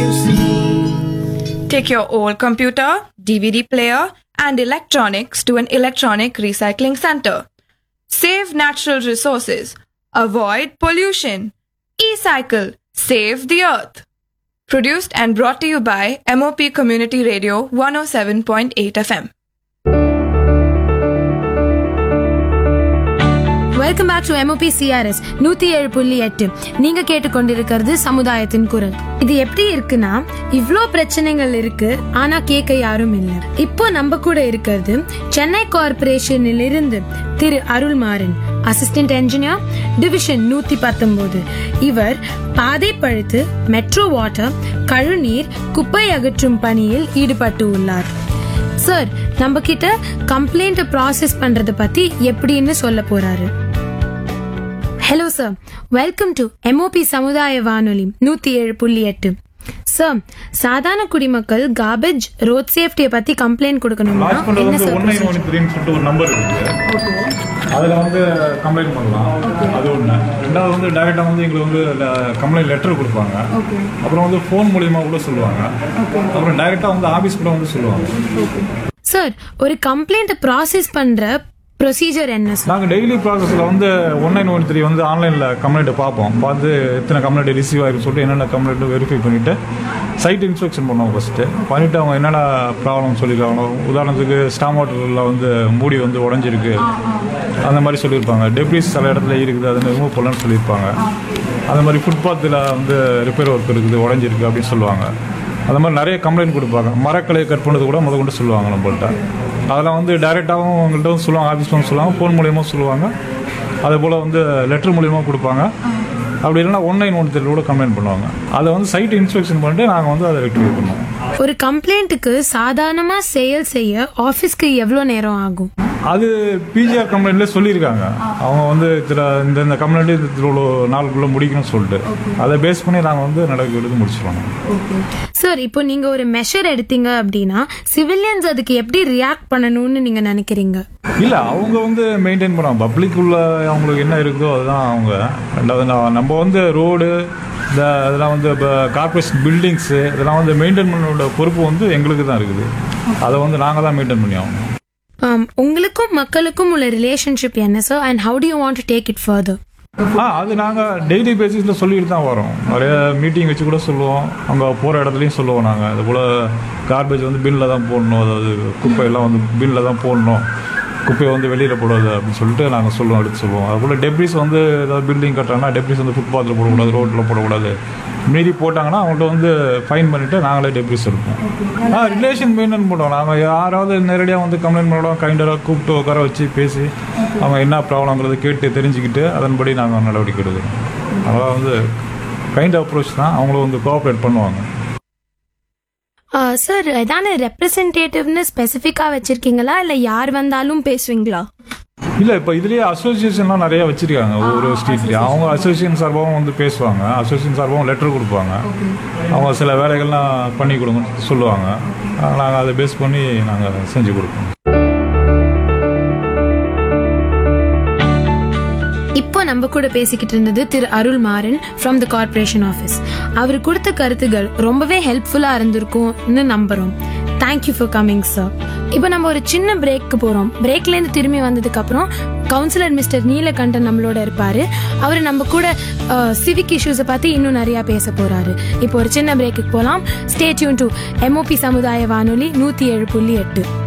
see. Take your old computer, DVD player, and electronics to an electronic recycling center. Save natural resources. Avoid pollution. E-cycle. Save the earth. Produced and brought to you by MOP Community Radio 107.8 FM. Welcome back to MOP CRS நூத்தி ஏழு புள்ளி எட்டு நீங்க கேட்டுக்கொண்டிருக்கிறது சமுதாயத்தின் குரல் இது எப்படி இருக்குன்னா இவ்ளோ பிரச்சனைகள் இருக்கு ஆனா கேட்க யாரும் இல்ல இப்போ நம்ம கூட இருக்கிறது சென்னை கார்பரேஷனில் இருந்து Thiru Arulmaran assistant engineer division நூத்தி பத்தொன்பது இவர் பாதை பழுத்து மெட்ரோ வாட்டர் கழுநீர் குப்பை அகற்றும் பணியில் ஈடுபட்டு உள்ளார் சார் நம்ம கிட்ட கம்ப்ளைண்ட் ப்ராசஸ் பண்றத பத்தி எப்படின்னு சொல்ல போறாரு hello sir welcome to MOP சமுதாய வானொலி நூத்தி ஏழு புள்ளி எட்டு சார் சாதாரண குடிமக்கள் கார்பேஜ் ரோட் சேஃப்டியை பத்தி கம்ப்ளைண்ட் கொடுக்கணும்னா லான்ச் பண்றது என்ன வந்து சார் ஒன் நைன் ஒன் த்ரீன்னு சொல்லிட்டு ஒரு நம்பர் இருக்கு அதில் வந்து கம்ப்ளைண்ட் பண்ணலாம் அது ஒன்று ரெண்டாவது வந்து டைரெக்டாக வந்து எங்களுக்கு வந்து கம்ப்ளைண்ட் லெட்டர் கொடுப்பாங்க அப்புறம் வந்து ஃபோன் மூலியமா கூட சொல்லுவாங்க அப்புறம் டைரெக்டாக வந்து ஆஃபீஸ் கூட வந்து சொல்லுவாங்க சார் ஒரு கம்ப்ளைண்ட் ப்ராசஸ் பண்ற ப்ரொசீஜர் என்ன சார் நாங்கள் டெய்லி ப்ராசஸில் வந்து ஒன் நைன் ஒன் த்ரீ வந்து ஆன்லைனில் கம்ப்ளைண்ட் பார்ப்போம் பார்த்து எத்தனை கம்ப்ளைண்ட் ரிசீவ் ஆகிருக்கு சொல்லிட்டு என்னென்ன கம்ப்ளைண்ட் வெரிஃபை பண்ணிவிட்டு சைட் இன்ஸ்பெக்ஷன் பண்ணுவோம் ஃபஸ்ட்டு பண்ணிவிட்டு அவங்க என்னென்ன ப்ராப்ளம் சொல்லியிருக்காங்களோ உதாரணத்துக்கு ஸ்டாம் வாட்டரில் வந்து மூடி வந்து உடஞ்சிருக்கு அந்த மாதிரி சொல்லியிருப்பாங்க டெப்ரிஸ் சில இடத்துல இருக்குது அதை ரிமூவ் பண்ணலான்னு சொல்லியிருப்பாங்க அந்த மாதிரி ஃபுட்பாத்தில் வந்து ரிப்பேர் ஒர்க் இருக்குது உடஞ்சிருக்கு அப்படின்னு சொல்லுவாங்க அந்த மாதிரி நிறைய கம்ப்ளைண்ட் கொடுப்பாங்க மரக்கலையை கட் பண்ணது கூட முத கொண்டு சொல்லுவாங்க நம்மள்ட்ட அதெல்லாம் வந்து டைரெக்டாகவும் அவங்கள்ட்ட வந்து சொல்லுவாங்க ஆஃபீஸில் வந்து சொல்லுவாங்க ஃபோன் மூலியமா சொல்லுவாங்க அதே போல் வந்து லெட்டர் மூலியமா கொடுப்பாங்க அப்படி இல்லைன்னா ஒன் நைன் ஒன் கூட கம்ப்ளைண்ட் பண்ணுவாங்க அதை வந்து சைட் இன்ஸ்பெக்ஷன் பண்ணிட்டு நாங்கள் வந்து அதை ரெக்டிஃபை பண்ணுவோம் ஒரு கம்ப்ளைண்ட்டுக்கு சாதாரணமா செயல் செய்ய ஆபீஸ்க்கு எவ்வளவு நேரம் ஆகும் அது பிஜிஆர் கம்ப்ளைண்ட்ல சொல்லியிருக்காங்க அவங்க வந்து இதில் இந்த இந்த கம்ப்ளைண்ட் இதில் இவ்வளோ நாளுக்குள்ளே முடிக்கணும்னு சொல்லிட்டு அதை பேஸ் பண்ணி நாங்கள் வந்து நடவடிக்கை எடுத்து முடிச்சிருவாங்க சார் இப்போ நீங்க ஒரு மெஷர் எடுத்தீங்க அப்படின்னா சிவிலியன்ஸ் அதுக்கு எப்படி ரியாக்ட் பண்ணணும்னு நீங்க நினைக்கிறீங்க இல்லை அவங்க வந்து மெயின்டைன் பண்ணுவாங்க பப்ளிக் உள்ள அவங்களுக்கு என்ன இருக்குதோ அதுதான் அவங்க ரெண்டாவது நான் நம்ம வந்து ரோடு இந்த இதெல்லாம் வந்து இப்போ கார்பரேஷன் பில்டிங்ஸு இதெல்லாம் வந்து மெயின்டைன் பண்ணோட பொறுப்பு வந்து எங்களுக்கு தான் இருக்குது அதை வந்து நாங்கள் தான் மெயின்டைன் பண்ணி ஆகணும் Um, உங்களுக்கும் மக்களுக்கும் உள்ள ரிலேஷன்ஷிப் என்ன sir and how do you want to take it further ஆ அது நாங்கள் டெய்லி பேசிஸில் சொல்லிட்டு தான் வரோம் நிறைய மீட்டிங் வச்சு கூட சொல்லுவோம் அங்கே போகிற இடத்துலையும் சொல்லுவோம் நாங்கள் அது போல் கார்பேஜ் வந்து பின்னில் தான் போடணும் அதாவது குப்பையெல்லாம் வந்து பின்னில் தான் போடணும் குப்பையை வந்து வெளியில் போடாது அப்படின்னு சொல்லிட்டு நாங்கள் சொல்லுவோம் எடுத்து சொல்லுவோம் அது போல் டெப்ரிஸ் வந்து ஏதாவது பில்டிங் கட்டுறாங்கன்னா டெப்ரிஸ் வந்து ஃபுட்பாத்தில் போடக்கூடாது ரோட்டில் போடக்கூடாது மீறி போட்டாங்கன்னா அவங்கள்ட்ட வந்து ஃபைன் பண்ணிவிட்டு நாங்களே டெப்ரிஸ் எடுப்போம் ஆ ரிலேஷன் மெயின்டைன் பண்ணுவோம் நாங்கள் யாராவது நேரடியாக வந்து கம்ப்ளைண்ட் பண்ணோம் கைண்டராக கூப்பிட்டு உட்கார வச்சு பேசி அவங்க என்ன ப்ராப்ளங்கிறத கேட்டு தெரிஞ்சுக்கிட்டு அதன்படி நாங்கள் நடவடிக்கை எடுக்கிறோம் அதனால் வந்து கைண்ட் அப்ரோச் தான் அவங்களும் வந்து கோஆப்ரேட் பண்ணுவாங்க சார் ஏதான ரெப்ரசன்டேட்டிவ்னு ஸ்பெசிஃபிக்காக வச்சிருக்கீங்களா இல்லை யார் வந்தாலும் பேசுவீங்களா இல்லை இப்போ இதுலேயே அசோசியேஷன்லாம் நிறைய வச்சிருக்காங்க ஒவ்வொரு ஸ்ட்ரீட்லேயும் அவங்க அசோசியேஷன் சார்பாகவும் வந்து பேசுவாங்க அசோசியேஷன் சார்பாகவும் லெட்டர் கொடுப்பாங்க அவங்க சில வேலைகள்லாம் பண்ணி கொடுங்க சொல்லுவாங்க நாங்கள் அதை பேஸ் பண்ணி நாங்கள் செஞ்சு கொடுப்போம் இப்போ நம்ம கூட பேசிக்கிட்டு இருந்தது Thiru Arul Maran from the corporation office அவர் கொடுத்த கருத்துகள் ரொம்பவே ஹெல்ப்ஃபுல்லா இருந்திருக்கும்னு நம்புறோம் தேங்க்யூ ஃபார் கமிங் சார் இப்போ நம்ம ஒரு சின்ன பிரேக்கு போறோம் பிரேக்ல இருந்து திரும்பி வந்ததுக்கு அப்புறம் கவுன்சிலர் மிஸ்டர் நீலகண்டன் நம்மளோட இருப்பாரு அவர் நம்ம கூட சிவிக் இஷ்யூஸை பத்தி இன்னும் நிறைய பேச போறாரு இப்போ ஒரு சின்ன பிரேக்குக்கு போலாம் ஸ்டே டியூன் டு எம்ஓபி சமுதாய வானொலி நூத்தி ஏழு புள்ளி எட்டு